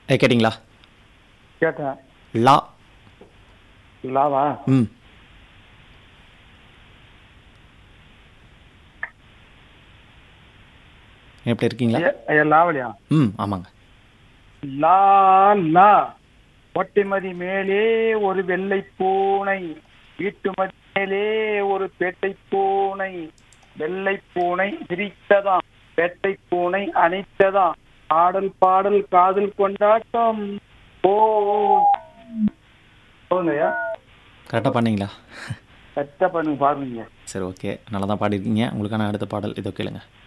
ஏ கேட்டிங்களா கேட்டேன் லா லாவா ம் எப்படி இருக்கீங்களா ஐயா, ஐயா லாவலியா ம் ஆமாங்க லா லா ஒட்டிமதி மேலே ஒரு வெள்ளை பூனை வீட்டுமதி மேலே ஒரு பேட்டை பூனை வெள்ளை பூனை சிரித்ததாம் பேட்டை பூனை அணைத்ததாம் ஆடல் பாடல் காதல் கொண்டாட்டம் ஓ போதுங்கய்யா கரெக்டாக பண்ணீங்களா கரெக்டாக பண்ணுங்க பாருங்க சரி ஓகே நல்லா தான் பாடிருக்கீங்க உங்களுக்கான அடுத்த பாடல் இதோ கேளுங்க